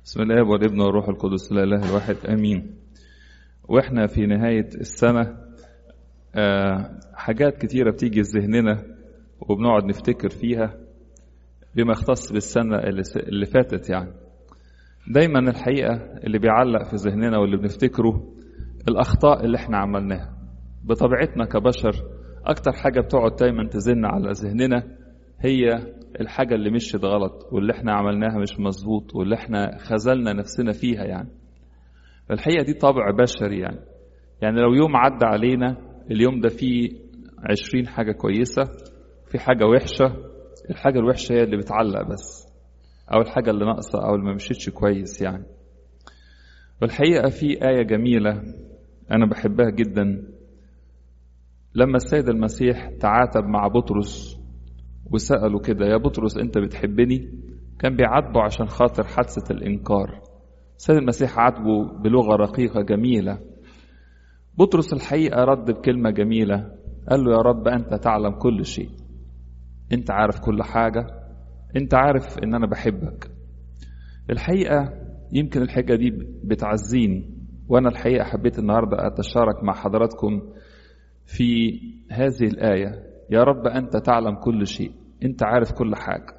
بسم الله والابن والروح القدس لا اله الواحد امين واحنا في نهايه السنه آه حاجات كتيره بتيجي في ذهننا وبنقعد نفتكر فيها بما يختص بالسنه اللي, اللي فاتت يعني دايما الحقيقه اللي بيعلق في ذهننا واللي بنفتكره الاخطاء اللي احنا عملناها بطبيعتنا كبشر اكتر حاجه بتقعد دايما تزن على ذهننا هي الحاجة اللي مشيت غلط واللي احنا عملناها مش مظبوط واللي احنا خذلنا نفسنا فيها يعني الحقيقة دي طبع بشري يعني يعني لو يوم عدى علينا اليوم ده فيه عشرين حاجة كويسة في حاجة وحشة الحاجة الوحشة هي اللي بتعلق بس أو الحاجة اللي ناقصة أو اللي ما مشيتش كويس يعني والحقيقة في آية جميلة أنا بحبها جدا لما السيد المسيح تعاتب مع بطرس وسأله كده يا بطرس أنت بتحبني كان بيعاتبه عشان خاطر حادثة الإنكار السيد المسيح عاتبه بلغة رقيقة جميلة بطرس الحقيقة رد بكلمة جميلة قال له يا رب أنت تعلم كل شيء أنت عارف كل حاجة أنت عارف إن أنا بحبك الحقيقة يمكن الحاجة دي بتعزيني وأنا الحقيقة حبيت النهاردة أتشارك مع حضراتكم في هذه الآية يا رب أنت تعلم كل شيء أنت عارف كل حاجة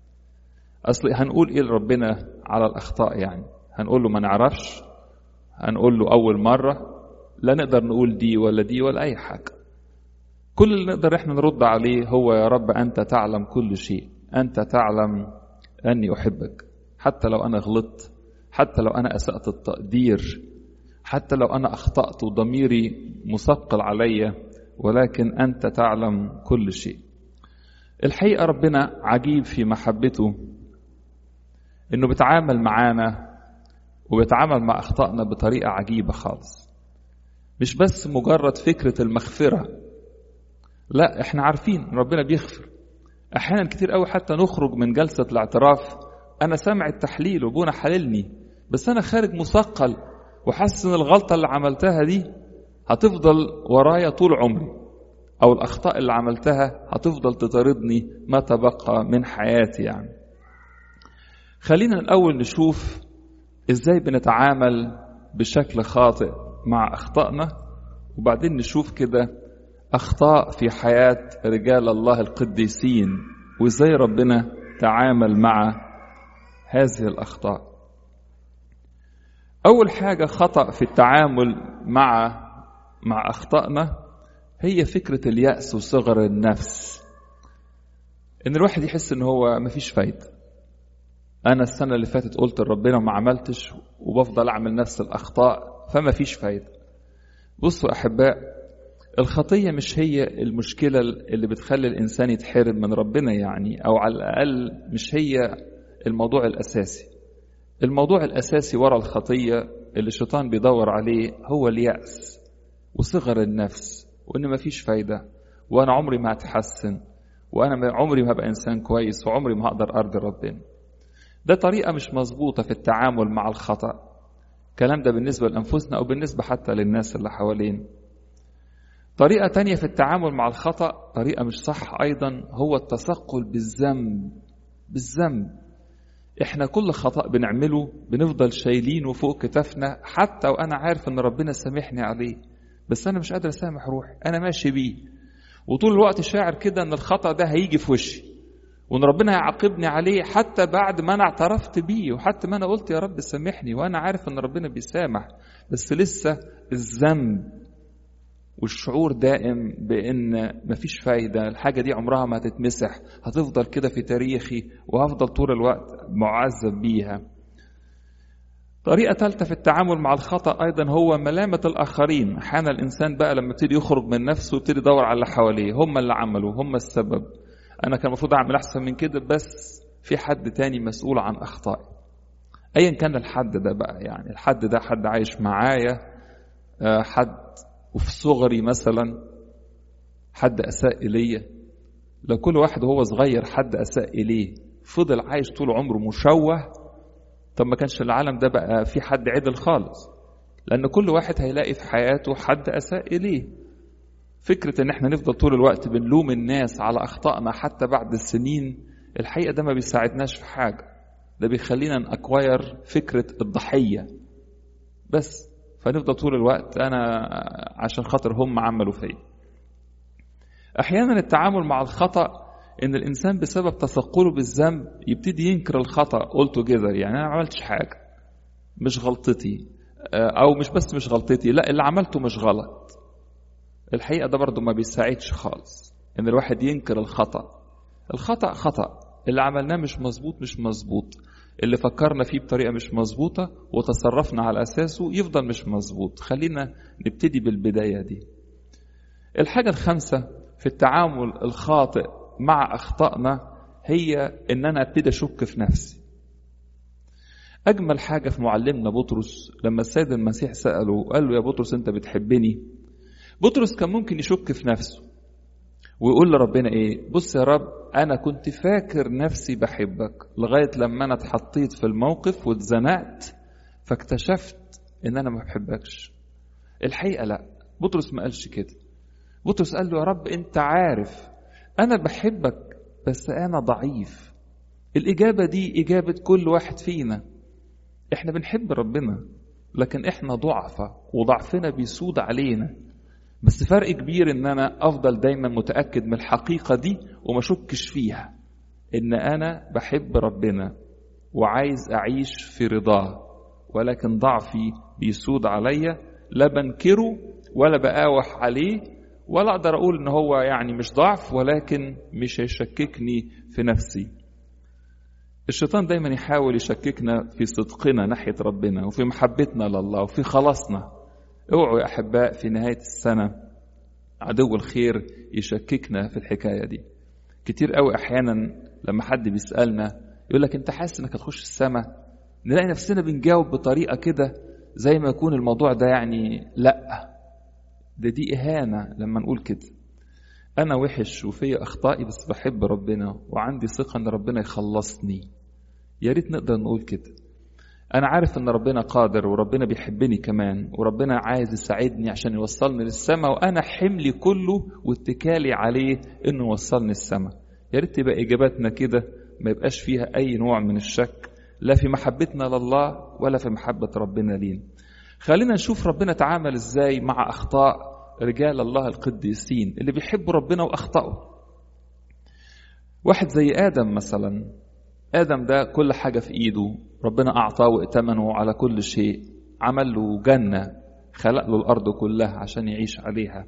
أصل هنقول إيه لربنا على الأخطاء يعني هنقول له ما نعرفش هنقول له أول مرة لا نقدر نقول دي ولا دي ولا أي حاجة كل اللي نقدر إحنا نرد عليه هو يا رب أنت تعلم كل شيء أنت تعلم أني أحبك حتى لو أنا غلطت حتى لو أنا أسأت التقدير حتى لو أنا أخطأت وضميري مثقل عليا ولكن أنت تعلم كل شيء الحقيقة ربنا عجيب في محبته إنه بيتعامل معانا وبيتعامل مع أخطائنا بطريقة عجيبة خالص مش بس مجرد فكرة المغفرة لا احنا عارفين ربنا بيغفر احيانا كتير قوي حتى نخرج من جلسة الاعتراف انا سامع التحليل وابونا حللني بس انا خارج مثقل وحاسس ان الغلطة اللي عملتها دي هتفضل ورايا طول عمري او الاخطاء اللي عملتها هتفضل تطاردني ما تبقى من حياتي يعني خلينا الاول نشوف ازاي بنتعامل بشكل خاطئ مع اخطائنا وبعدين نشوف كده اخطاء في حياه رجال الله القديسين وازاي ربنا تعامل مع هذه الاخطاء اول حاجه خطا في التعامل مع مع اخطائنا هي فكره الياس وصغر النفس ان الواحد يحس ان هو مفيش فايده انا السنه اللي فاتت قلت لربنا وما عملتش وبفضل اعمل نفس الاخطاء فما فيش فايده بصوا احباء الخطيه مش هي المشكله اللي بتخلي الانسان يتحرم من ربنا يعني او على الاقل مش هي الموضوع الاساسي الموضوع الاساسي ورا الخطيه اللي الشيطان بيدور عليه هو الياس وصغر النفس وان مفيش فايده وانا عمري ما هتحسن وانا عمري ما هبقى انسان كويس وعمري ما هقدر ارضي ربنا ده طريقه مش مظبوطه في التعامل مع الخطا الكلام ده بالنسبه لانفسنا او بالنسبه حتى للناس اللي حوالينا طريقه تانية في التعامل مع الخطا طريقه مش صح ايضا هو التثقل بالذنب بالذنب احنا كل خطأ بنعمله بنفضل شايلينه فوق كتافنا حتى وانا عارف ان ربنا سامحني عليه بس انا مش قادر اسامح روحي انا ماشي بيه وطول الوقت شاعر كده ان الخطا ده هيجي في وشي وان ربنا هيعاقبني عليه حتى بعد ما انا اعترفت بيه وحتى ما انا قلت يا رب سامحني وانا عارف ان ربنا بيسامح بس لسه الذنب والشعور دائم بان مفيش فايده الحاجه دي عمرها ما هتتمسح هتفضل كده في تاريخي وهفضل طول الوقت معذب بيها طريقة ثالثة في التعامل مع الخطأ أيضا هو ملامة الآخرين أحيانا الإنسان بقى لما يبتدي يخرج من نفسه يبتدي يدور على اللي حواليه هم اللي عملوا هم السبب أنا كان المفروض أعمل أحسن من كده بس في حد تاني مسؤول عن أخطائي أيا كان الحد ده بقى يعني الحد ده حد عايش معايا حد وفي صغري مثلا حد أساء إلي لو كل واحد وهو صغير حد أساء إليه فضل عايش طول عمره مشوه طب ما كانش العالم ده بقى في حد عدل خالص لأن كل واحد هيلاقي في حياته حد أساء إليه فكرة إن إحنا نفضل طول الوقت بنلوم الناس على أخطائنا حتى بعد السنين الحقيقة ده ما بيساعدناش في حاجة ده بيخلينا نأكواير فكرة الضحية بس فنفضل طول الوقت أنا عشان خاطر هم عملوا فيا أحيانا التعامل مع الخطأ إن الإنسان بسبب تثقله بالذنب يبتدي ينكر الخطأ قلته جذر يعني أنا ما عملتش حاجة مش غلطتي أو مش بس مش غلطتي لا اللي عملته مش غلط الحقيقة ده برضه ما بيساعدش خالص إن الواحد ينكر الخطأ الخطأ خطأ اللي عملناه مش مظبوط مش مظبوط اللي فكرنا فيه بطريقة مش مظبوطة وتصرفنا على أساسه يفضل مش مظبوط خلينا نبتدي بالبداية دي الحاجة الخامسة في التعامل الخاطئ مع أخطائنا هي إن أنا أبتدي أشك في نفسي أجمل حاجة في معلمنا بطرس لما السيد المسيح سأله قال له يا بطرس أنت بتحبني بطرس كان ممكن يشك في نفسه ويقول لربنا ايه بص يا رب انا كنت فاكر نفسي بحبك لغايه لما انا اتحطيت في الموقف واتزنقت فاكتشفت ان انا ما بحبكش الحقيقه لا بطرس ما قالش كده بطرس قال له يا رب انت عارف انا بحبك بس انا ضعيف الاجابه دي اجابه كل واحد فينا احنا بنحب ربنا لكن احنا ضعفة وضعفنا بيسود علينا بس فرق كبير ان انا افضل دايما متاكد من الحقيقه دي وما اشكش فيها ان انا بحب ربنا وعايز اعيش في رضاه ولكن ضعفي بيسود عليا لا بنكره ولا بقاوح عليه ولا اقدر اقول ان هو يعني مش ضعف ولكن مش هيشككني في نفسي الشيطان دايما يحاول يشككنا في صدقنا ناحيه ربنا وفي محبتنا لله وفي خلاصنا اوعوا يا احباء في نهايه السنه عدو الخير يشككنا في الحكايه دي كتير قوي احيانا لما حد بيسالنا يقول لك انت حاسس انك هتخش السماء نلاقي نفسنا بنجاوب بطريقه كده زي ما يكون الموضوع ده يعني لا ده دي اهانه لما نقول كده انا وحش وفي اخطائي بس بحب ربنا وعندي ثقه ان ربنا يخلصني يا ريت نقدر نقول كده أنا عارف إن ربنا قادر وربنا بيحبني كمان وربنا عايز يساعدني عشان يوصلني للسماء وأنا حملي كله واتكالي عليه إنه يوصلني السماء. يا ريت تبقى إجاباتنا كده ما يبقاش فيها أي نوع من الشك لا في محبتنا لله ولا في محبة ربنا لينا. خلينا نشوف ربنا تعامل إزاي مع أخطاء رجال الله القديسين اللي بيحبوا ربنا وأخطأوا. واحد زي آدم مثلا آدم ده كل حاجة في إيده ربنا أعطاه وائتمنه على كل شيء عمل له جنة خلق له الأرض كلها عشان يعيش عليها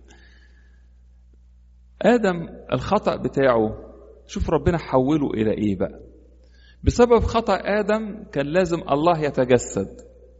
آدم الخطأ بتاعه شوف ربنا حوله إلى إيه بقى بسبب خطأ آدم كان لازم الله يتجسد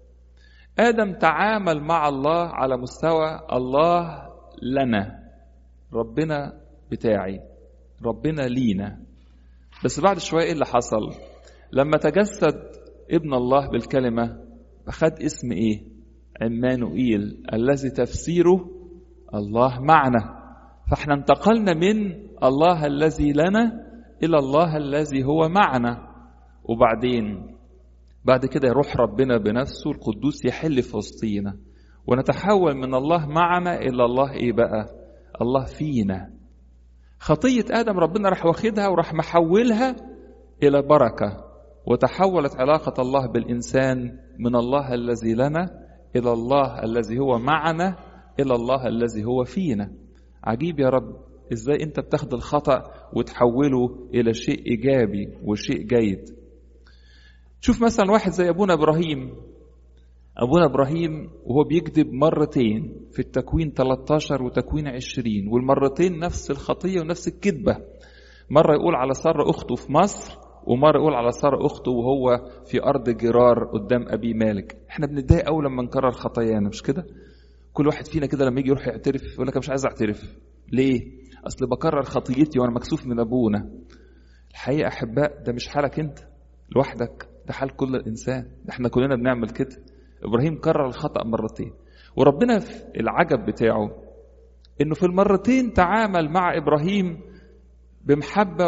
آدم تعامل مع الله على مستوى الله لنا ربنا بتاعي ربنا لينا بس بعد شوية إيه اللي حصل لما تجسد ابن الله بالكلمة أخذ اسم إيه عمانوئيل الذي تفسيره الله معنا فاحنا انتقلنا من الله الذي لنا إلى الله الذي هو معنا وبعدين بعد كده يروح ربنا بنفسه القدوس يحل في وسطينا ونتحول من الله معنا إلى الله إيه بقى الله فينا خطية آدم ربنا راح واخدها وراح محولها إلى بركة وتحولت علاقة الله بالإنسان من الله الذي لنا إلى الله الذي هو معنا إلى الله الذي هو فينا عجيب يا رب إزاي أنت بتاخد الخطأ وتحوله إلى شيء إيجابي وشيء جيد شوف مثلا واحد زي أبونا إبراهيم أبونا إبراهيم وهو بيكذب مرتين في التكوين 13 وتكوين 20 والمرتين نفس الخطية ونفس الكذبة مرة يقول على سارة أخته في مصر ومرة يقول على سارة أخته وهو في أرض جرار قدام أبي مالك احنا بنتضايق أول لما نكرر خطايانا مش كده كل واحد فينا كده لما يجي يروح يعترف يقول لك مش عايز أعترف ليه أصل بكرر خطيتي وأنا مكسوف من أبونا الحقيقة أحباء ده مش حالك أنت لوحدك ده حال كل الإنسان ده احنا كلنا بنعمل كده إبراهيم كرر الخطأ مرتين وربنا في العجب بتاعه إنه في المرتين تعامل مع إبراهيم بمحبة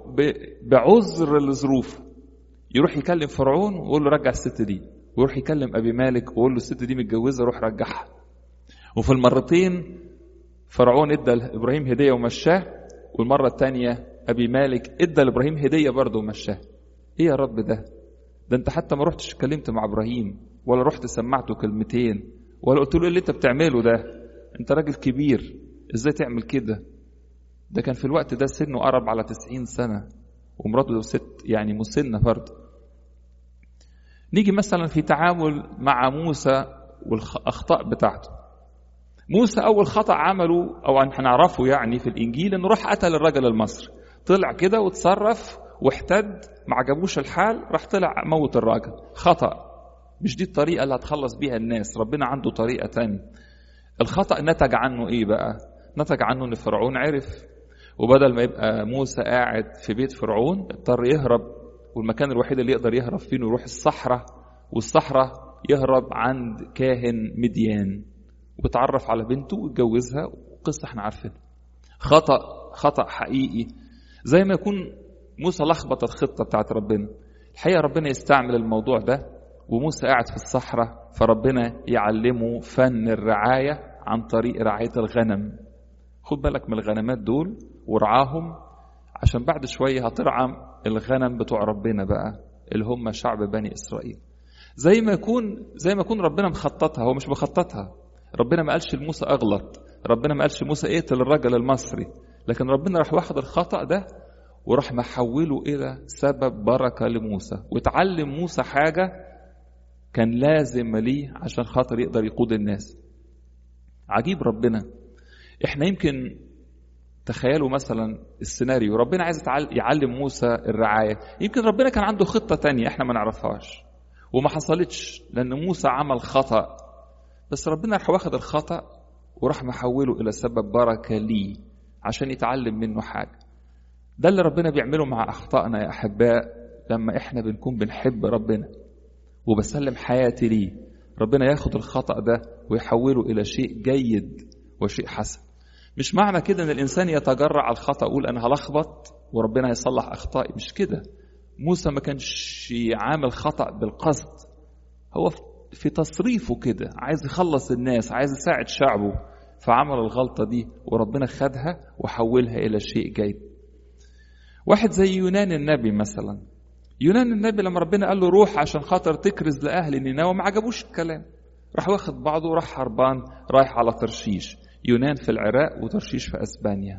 وبعذر لظروفه يروح يكلم فرعون ويقول له رجع الست دي ويروح يكلم أبي مالك ويقول له الست دي متجوزة روح رجعها وفي المرتين فرعون ادى لإبراهيم هدية ومشاه والمرة الثانية أبي مالك ادى لإبراهيم هدية برضه ومشاه إيه يا رب ده ده انت حتى ما رحتش اتكلمت مع ابراهيم ولا رحت سمعته كلمتين ولا قلت له ايه اللي انت بتعمله ده انت راجل كبير ازاي تعمل كده ده كان في الوقت ده سنه قرب على تسعين سنة ومراته ست يعني مسنة برضه نيجي مثلا في تعامل مع موسى والأخطاء بتاعته موسى أول خطأ عمله أو هنعرفه يعني في الإنجيل إنه راح قتل الرجل المصري طلع كده وتصرف واحتد ما عجبوش الحال راح طلع موت الراجل خطأ مش دي الطريقة اللي هتخلص بيها الناس ربنا عنده طريقة تانية الخطأ نتج عنه إيه بقى نتج عنه إن فرعون عرف وبدل ما يبقى موسى قاعد في بيت فرعون اضطر يهرب والمكان الوحيد اللي يقدر يهرب فيه انه يروح الصحراء والصحراء يهرب عند كاهن مديان وتعرف على بنته واتجوزها وقصة احنا عارفينها خطأ خطأ حقيقي زي ما يكون موسى لخبط الخطة بتاعت ربنا الحقيقة ربنا يستعمل الموضوع ده وموسى قاعد في الصحراء فربنا يعلمه فن الرعاية عن طريق رعاية الغنم خد بالك من الغنمات دول ورعاهم عشان بعد شوية هترعى الغنم بتوع ربنا بقى اللي هم شعب بني إسرائيل زي ما يكون زي ما يكون ربنا مخططها هو مش مخططها ربنا ما قالش لموسى اغلط ربنا ما قالش موسى اقتل الرجل المصري لكن ربنا راح واخد الخطأ ده وراح محوله إلى سبب بركة لموسى وتعلم موسى حاجة كان لازم ليه عشان خاطر يقدر يقود الناس عجيب ربنا احنا يمكن تخيلوا مثلا السيناريو ربنا عايز يعلم موسى الرعاية يمكن ربنا كان عنده خطة تانية احنا ما نعرفهاش وما حصلتش لأن موسى عمل خطأ بس ربنا راح واخد الخطأ وراح محوله إلى سبب بركة ليه عشان يتعلم منه حاجة ده اللي ربنا بيعمله مع أخطائنا يا أحباء لما إحنا بنكون بنحب ربنا وبسلم حياتي ليه ربنا ياخد الخطأ ده ويحوله إلى شيء جيد وشيء حسن مش معنى كده ان الانسان يتجرع على الخطا يقول انا هلخبط وربنا هيصلح اخطائي مش كده موسى ما كانش عامل خطا بالقصد هو في تصريفه كده عايز يخلص الناس عايز يساعد شعبه فعمل الغلطه دي وربنا خدها وحولها الى شيء جيد واحد زي يونان النبي مثلا يونان النبي لما ربنا قال له روح عشان خاطر تكرز لاهل نينوى ما عجبوش الكلام راح واخد بعضه وراح هربان رايح على ترشيش يونان في العراق وترشيش في اسبانيا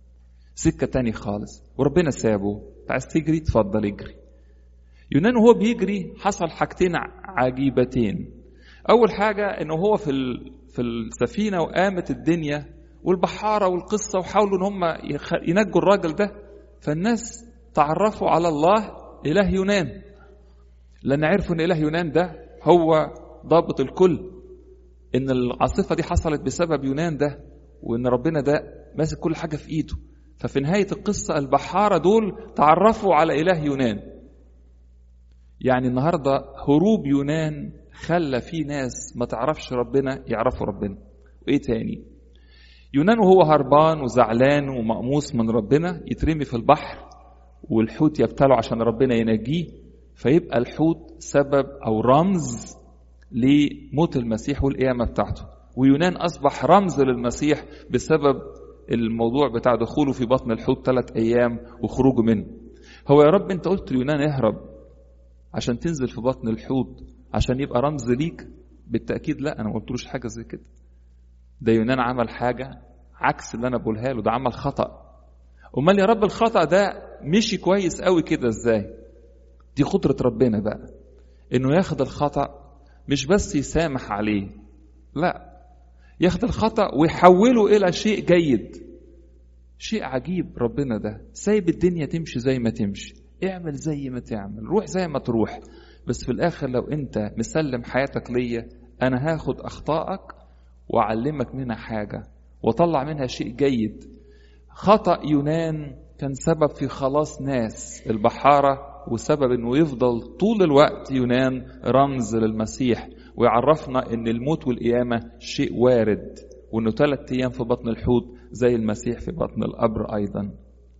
سكة تاني خالص وربنا سابه عايز تجري تفضل اجري يونان وهو بيجري حصل حاجتين عجيبتين اول حاجة انه هو في في السفينة وقامت الدنيا والبحارة والقصة وحاولوا ان هم ينجوا الراجل ده فالناس تعرفوا على الله اله يونان لان عرفوا ان اله يونان ده هو ضابط الكل ان العاصفه دي حصلت بسبب يونان ده وان ربنا ده ماسك كل حاجه في ايده ففي نهايه القصه البحاره دول تعرفوا على اله يونان يعني النهارده هروب يونان خلى في ناس ما تعرفش ربنا يعرفوا ربنا وايه تاني يونان وهو هربان وزعلان ومقموص من ربنا يترمي في البحر والحوت يبتلعه عشان ربنا ينجيه فيبقى الحوت سبب او رمز لموت المسيح والقيامة بتاعته ويونان أصبح رمز للمسيح بسبب الموضوع بتاع دخوله في بطن الحوت ثلاث أيام وخروجه منه هو يا رب أنت قلت ليونان اهرب عشان تنزل في بطن الحوت عشان يبقى رمز ليك بالتأكيد لا أنا ما قلتلوش حاجة زي كده ده يونان عمل حاجة عكس اللي أنا بقولها له ده عمل خطأ أمال يا رب الخطأ ده مشي كويس قوي كده إزاي دي قدرة ربنا بقى إنه ياخد الخطأ مش بس يسامح عليه لا ياخد الخطأ ويحوله إلى شيء جيد شيء عجيب ربنا ده سايب الدنيا تمشي زي ما تمشي اعمل زي ما تعمل روح زي ما تروح بس في الآخر لو أنت مسلم حياتك ليا أنا هاخد أخطائك وأعلمك منها حاجة وأطلع منها شيء جيد خطأ يونان كان سبب في خلاص ناس البحارة وسبب انه يفضل طول الوقت يونان رمز للمسيح ويعرفنا ان الموت والقيامة شيء وارد وانه ثلاث ايام في بطن الحوت زي المسيح في بطن القبر ايضا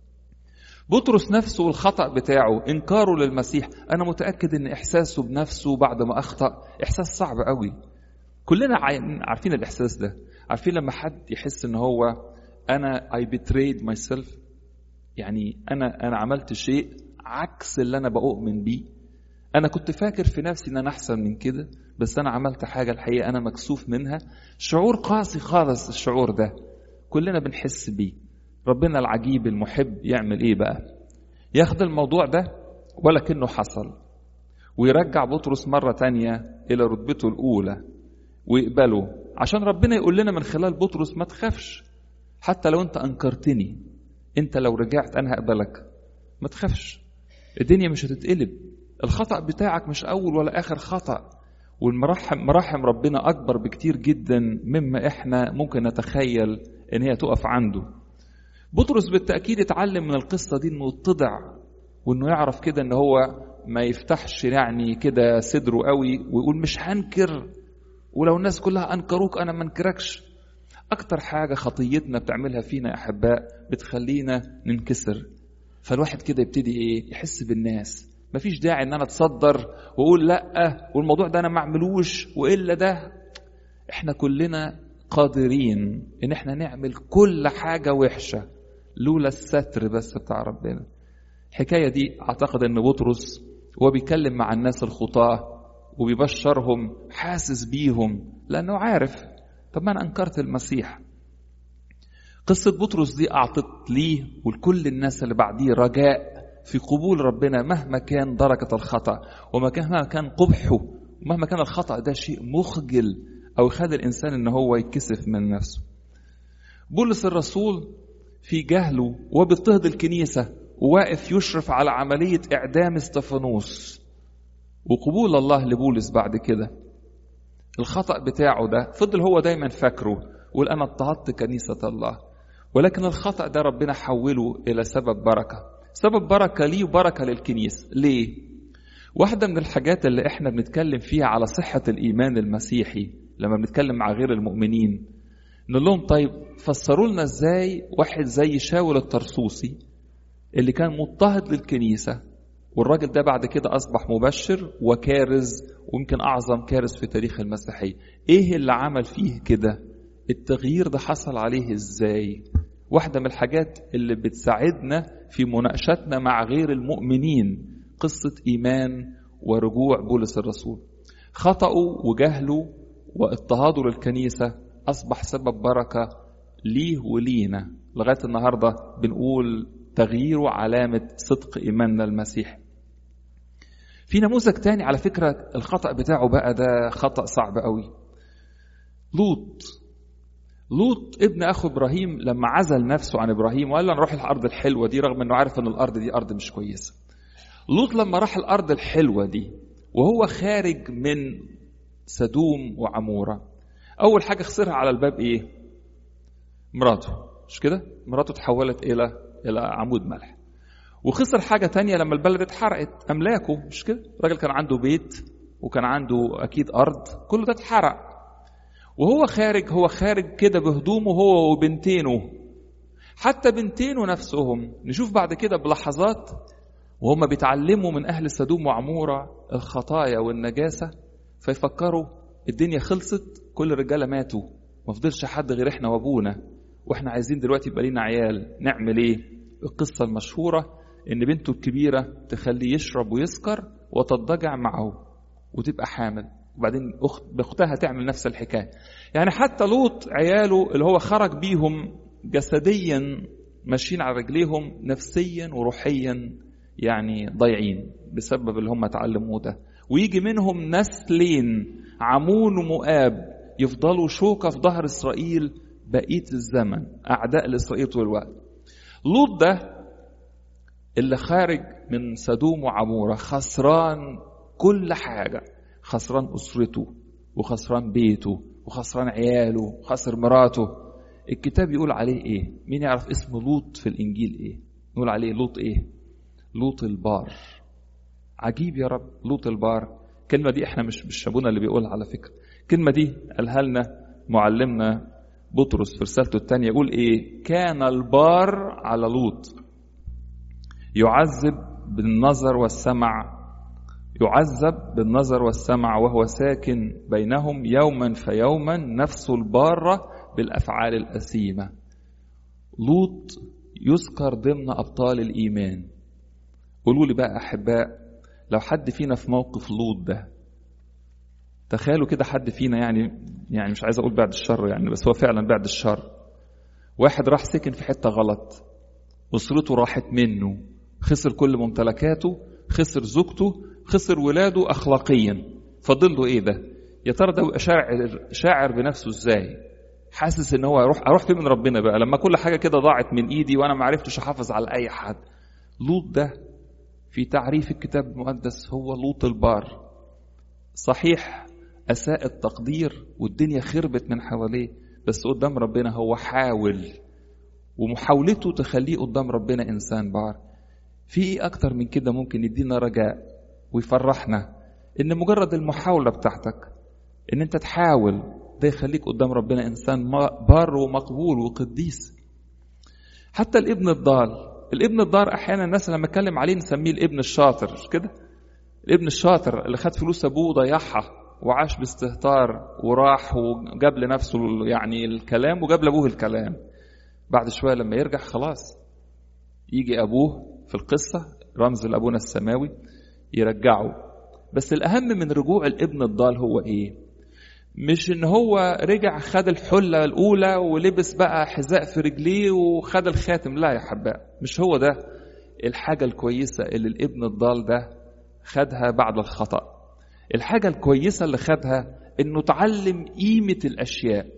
بطرس نفسه والخطأ بتاعه انكاره للمسيح انا متأكد ان احساسه بنفسه بعد ما اخطأ احساس صعب قوي كلنا عارفين الاحساس ده عارفين لما حد يحس ان هو انا I betrayed myself يعني انا انا عملت شيء عكس اللي انا بؤمن بيه انا كنت فاكر في نفسي ان انا احسن من كده بس انا عملت حاجه الحقيقه انا مكسوف منها شعور قاسي خالص الشعور ده كلنا بنحس بيه ربنا العجيب المحب يعمل ايه بقى ياخد الموضوع ده ولكنه حصل ويرجع بطرس مرة تانية إلى رتبته الأولى ويقبله عشان ربنا يقول لنا من خلال بطرس ما تخافش حتى لو أنت أنكرتني أنت لو رجعت أنا هقبلك ما تخافش الدنيا مش هتتقلب الخطأ بتاعك مش أول ولا آخر خطأ والمراحم مراحم ربنا أكبر بكتير جدا مما إحنا ممكن نتخيل إن هي تقف عنده بطرس بالتأكيد اتعلم من القصة دي إنه يتضع وإنه يعرف كده إن هو ما يفتحش يعني كده صدره قوي ويقول مش هنكر ولو الناس كلها أنكروك أنا ما انكركش أكتر حاجة خطيتنا بتعملها فينا يا أحباء بتخلينا ننكسر فالواحد كده يبتدي إيه يحس بالناس مفيش داعي ان انا اتصدر واقول لا والموضوع ده انا ما اعملوش والا ده احنا كلنا قادرين ان احنا نعمل كل حاجه وحشه لولا الستر بس بتاع ربنا الحكايه دي اعتقد ان بطرس وهو بيتكلم مع الناس الخطاه وبيبشرهم حاسس بيهم لانه عارف طب ما انا انكرت المسيح قصه بطرس دي اعطت ليه ولكل الناس اللي بعديه رجاء في قبول ربنا مهما كان درجة الخطأ ومهما كان قبحه ومهما كان الخطأ ده شيء مخجل أو يخلي الإنسان إن هو يتكسف من نفسه بولس الرسول في جهله وبيضطهد الكنيسة وواقف يشرف على عملية إعدام استفانوس وقبول الله لبولس بعد كده الخطأ بتاعه ده فضل هو دايما فاكره وقال أنا اضطهدت كنيسة الله ولكن الخطأ ده ربنا حوله إلى سبب بركة سبب بركة ليه وبركة للكنيسة ليه؟ واحدة من الحاجات اللي احنا بنتكلم فيها على صحة الإيمان المسيحي لما بنتكلم مع غير المؤمنين نقول لهم طيب فسروا لنا ازاي واحد زي شاول الطرسوسي اللي كان مضطهد للكنيسة والراجل ده بعد كده أصبح مبشر وكارز ويمكن أعظم كارز في تاريخ المسيحية إيه اللي عمل فيه كده التغيير ده حصل عليه إزاي واحدة من الحاجات اللي بتساعدنا في مناقشتنا مع غير المؤمنين قصة إيمان ورجوع بولس الرسول خطأه وجهله واضطهاده للكنيسة أصبح سبب بركة ليه ولينا لغاية النهاردة بنقول تغييره علامة صدق إيماننا المسيحي في نموذج تاني على فكرة الخطأ بتاعه بقى ده خطأ صعب قوي لوط لوط ابن اخو ابراهيم لما عزل نفسه عن ابراهيم وقال له نروح الارض الحلوه دي رغم انه عارف ان الارض دي ارض مش كويسه لوط لما راح الارض الحلوه دي وهو خارج من سدوم وعموره اول حاجه خسرها على الباب ايه مراته مش كده مراته تحولت الى الى عمود ملح وخسر حاجة تانية لما البلد اتحرقت أملاكه مش كده الراجل كان عنده بيت وكان عنده أكيد أرض كله ده اتحرق وهو خارج هو خارج كده بهدومه هو وبنتينه حتى بنتينه نفسهم نشوف بعد كده بلحظات وهم بيتعلموا من أهل سدوم وعمورة الخطايا والنجاسة فيفكروا الدنيا خلصت كل الرجالة ماتوا ما فضلش حد غير احنا وابونا واحنا عايزين دلوقتي يبقى لينا عيال نعمل ايه القصة المشهورة ان بنته الكبيرة تخليه يشرب ويسكر وتضجع معه وتبقى حامل وبعدين أخت باختها تعمل نفس الحكايه يعني حتى لوط عياله اللي هو خرج بيهم جسديا ماشيين على رجليهم نفسيا وروحيا يعني ضايعين بسبب اللي هم اتعلموه ده ويجي منهم نسلين عمون ومؤاب يفضلوا شوكة في ظهر إسرائيل بقية الزمن أعداء لإسرائيل طول الوقت لوط ده اللي خارج من سدوم وعمورة خسران كل حاجة خسران أسرته وخسران بيته وخسران عياله وخسر مراته الكتاب يقول عليه ايه مين يعرف اسم لوط في الانجيل ايه يقول عليه لوط ايه لوط البار عجيب يا رب لوط البار الكلمة دي احنا مش مش ابونا اللي بيقولها على فكرة الكلمة دي قالها لنا معلمنا بطرس في رسالته الثانية يقول ايه كان البار على لوط يعذب بالنظر والسمع يعذب بالنظر والسمع وهو ساكن بينهم يوما فيوما نفسه البارة بالأفعال الأثيمة لوط يذكر ضمن أبطال الإيمان قولوا لي بقى أحباء لو حد فينا في موقف لوط ده تخيلوا كده حد فينا يعني يعني مش عايز اقول بعد الشر يعني بس هو فعلا بعد الشر واحد راح سكن في حته غلط اسرته راحت منه خسر كل ممتلكاته خسر زوجته خسر ولاده اخلاقيا فاضل له ايه ده يا ترى ده يبقى شاعر شاعر بنفسه ازاي حاسس ان هو اروح اروح فين من ربنا بقى لما كل حاجه كده ضاعت من ايدي وانا ما عرفتش احافظ على اي حد لوط ده في تعريف الكتاب المقدس هو لوط البار صحيح اساء التقدير والدنيا خربت من حواليه بس قدام ربنا هو حاول ومحاولته تخليه قدام ربنا انسان بار في ايه اكتر من كده ممكن يدينا رجاء ويفرحنا ان مجرد المحاوله بتاعتك ان انت تحاول ده يخليك قدام ربنا انسان بار ومقبول وقديس حتى الابن الضال الابن الضال احيانا الناس لما اتكلم عليه نسميه الابن الشاطر مش كده الابن الشاطر اللي خد فلوس ابوه وضيعها وعاش باستهتار وراح وجاب لنفسه يعني الكلام وجاب لابوه الكلام بعد شويه لما يرجع خلاص يجي ابوه في القصه رمز لابونا السماوي يرجعه بس الاهم من رجوع الابن الضال هو ايه مش ان هو رجع خد الحله الاولى ولبس بقى حذاء في رجليه وخد الخاتم لا يا حباء مش هو ده الحاجه الكويسه اللي الابن الضال ده خدها بعد الخطأ الحاجة الكويسة اللي خدها انه تعلم قيمة الاشياء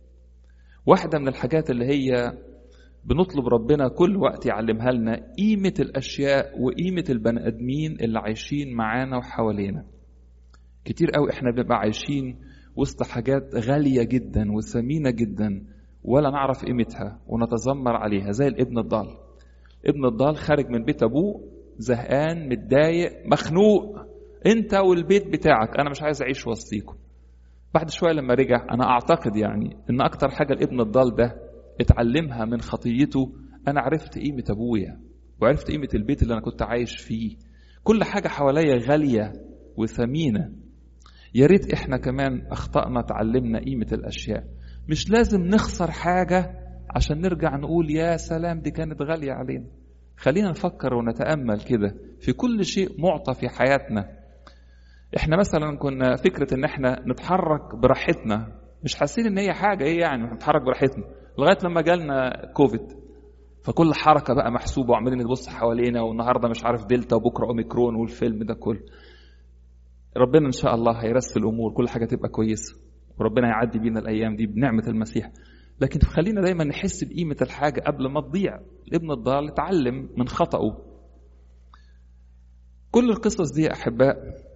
واحدة من الحاجات اللي هي بنطلب ربنا كل وقت يعلمها لنا قيمة الاشياء وقيمة البني ادمين اللي عايشين معانا وحوالينا كتير قوي احنا بنبقى عايشين وسط حاجات غالية جدا وثمينة جدا ولا نعرف قيمتها ونتذمر عليها زي الابن الضال ابن الضال خارج من بيت ابوه زهقان متضايق مخنوق انت والبيت بتاعك انا مش عايز اعيش وسطيكم بعد شويه لما رجع انا اعتقد يعني ان اكتر حاجه الابن الضال ده اتعلمها من خطيته انا عرفت قيمه ابويا وعرفت قيمه البيت اللي انا كنت عايش فيه كل حاجه حواليا غاليه وثمينه يا ريت احنا كمان اخطأنا تعلمنا قيمه الاشياء مش لازم نخسر حاجه عشان نرجع نقول يا سلام دي كانت غاليه علينا خلينا نفكر ونتامل كده في كل شيء معطى في حياتنا احنا مثلا كنا فكره ان احنا نتحرك براحتنا مش حاسين ان هي حاجه ايه يعني نتحرك براحتنا لغايه لما جالنا كوفيد فكل حركه بقى محسوبه وعمالين نبص حوالينا والنهارده مش عارف دلتا وبكره اوميكرون والفيلم ده كله ربنا ان شاء الله هيرسل الامور كل حاجه تبقى كويسه وربنا يعدي بينا الايام دي بنعمه المسيح لكن خلينا دايما نحس بقيمه الحاجه قبل ما تضيع الابن الضال اتعلم من خطأه كل القصص دي يا احباء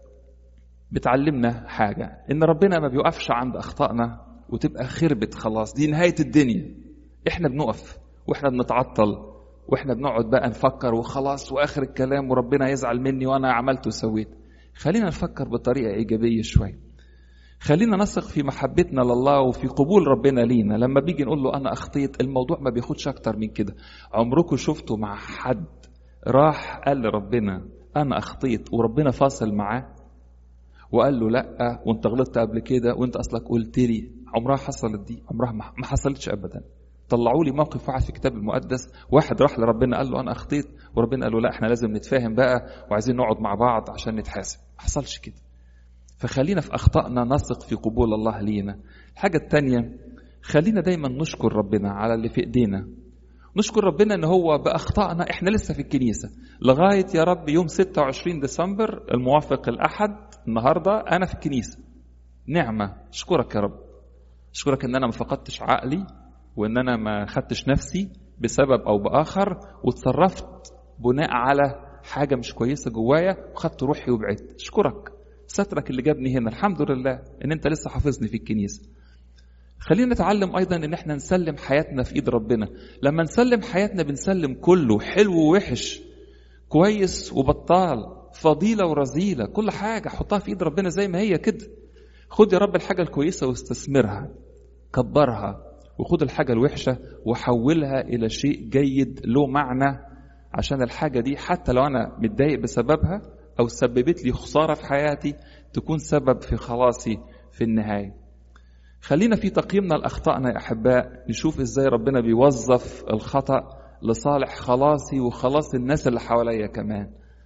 بتعلمنا حاجة إن ربنا ما بيوقفش عند أخطائنا وتبقى خربت خلاص دي نهاية الدنيا إحنا بنقف وإحنا بنتعطل وإحنا بنقعد بقى نفكر وخلاص وآخر الكلام وربنا يزعل مني وأنا عملت وسويت خلينا نفكر بطريقة إيجابية شوية خلينا نثق في محبتنا لله وفي قبول ربنا لينا لما بيجي نقول له أنا أخطيت الموضوع ما بياخدش أكتر من كده عمركم شفتوا مع حد راح قال لربنا أنا أخطيت وربنا فاصل معاه وقال له لا وانت غلطت قبل كده وانت اصلك قلت لي عمرها حصلت دي عمرها ما حصلتش ابدا طلعوا لي موقف واحد في الكتاب المقدس واحد راح لربنا قال له انا اخطيت وربنا قال له لا احنا لازم نتفاهم بقى وعايزين نقعد مع بعض عشان نتحاسب ما حصلش كده فخلينا في اخطائنا نثق في قبول الله لينا الحاجه الثانيه خلينا دايما نشكر ربنا على اللي في ايدينا نشكر ربنا ان هو باخطائنا احنا لسه في الكنيسه لغايه يا رب يوم 26 ديسمبر الموافق الاحد النهارده انا في الكنيسه نعمه اشكرك يا رب اشكرك ان انا ما فقدتش عقلي وان انا ما خدتش نفسي بسبب او باخر وتصرفت بناء على حاجه مش كويسه جوايا وخدت روحي وبعدت اشكرك سترك اللي جابني هنا الحمد لله ان انت لسه حافظني في الكنيسه خلينا نتعلم ايضا ان احنا نسلم حياتنا في ايد ربنا لما نسلم حياتنا بنسلم كله حلو ووحش كويس وبطال فضيلة ورذيلة كل حاجة حطها في ايد ربنا زي ما هي كده خد يا رب الحاجة الكويسة واستثمرها كبرها وخد الحاجة الوحشة وحولها إلى شيء جيد له معنى عشان الحاجة دي حتى لو أنا متضايق بسببها أو سببت لي خسارة في حياتي تكون سبب في خلاصي في النهاية خلينا في تقييمنا لأخطائنا يا أحباء نشوف إزاي ربنا بيوظف الخطأ لصالح خلاصي وخلاص الناس اللي حواليا كمان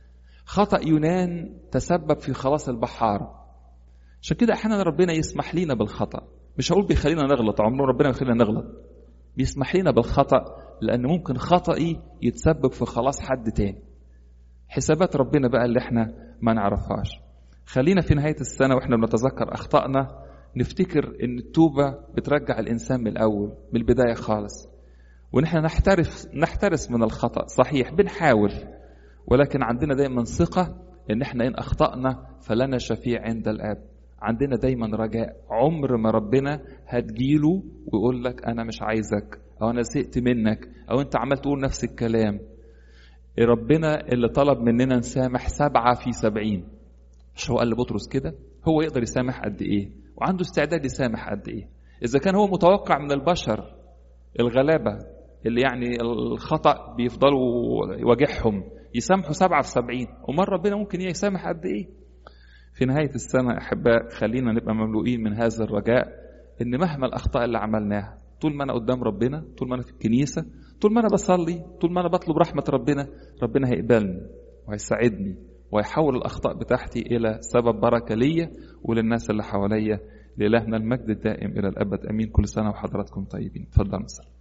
خطأ يونان تسبب في خلاص البحار عشان كده احيانا ربنا يسمح لنا بالخطأ مش هقول بيخلينا نغلط عمره ربنا بيخلينا نغلط بيسمح لنا بالخطأ لأن ممكن خطأي يتسبب في خلاص حد تاني حسابات ربنا بقى اللي احنا ما نعرفهاش خلينا في نهاية السنة واحنا بنتذكر أخطائنا نفتكر ان التوبة بترجع الإنسان من الأول من البداية خالص ونحن نحترف نحترس من الخطأ صحيح بنحاول ولكن عندنا دايما ثقة ان احنا ان أخطأنا فلنا شفيع عند الآب عندنا دايما رجاء عمر ما ربنا هتجيله ويقول لك انا مش عايزك او انا زهقت منك او انت عمال تقول نفس الكلام ربنا اللي طلب مننا نسامح سبعة في سبعين مش هو قال لبطرس كده هو يقدر يسامح قد ايه وعنده استعداد يسامح قد ايه اذا كان هو متوقع من البشر الغلابة اللي يعني الخطأ بيفضلوا يواجههم يسامحوا سبعة في سبعين ومرة ربنا ممكن يسامح قد ايه في نهاية السنة أحباء خلينا نبقى مملوئين من هذا الرجاء إن مهما الأخطاء اللي عملناها طول ما أنا قدام ربنا طول ما أنا في الكنيسة طول ما أنا بصلي طول ما أنا بطلب رحمة ربنا ربنا هيقبلني وهيساعدني وهيحول الأخطاء بتاعتي إلى سبب بركة ليا وللناس اللي حواليا لإلهنا المجد الدائم إلى الأبد أمين كل سنة وحضراتكم طيبين تفضل مصر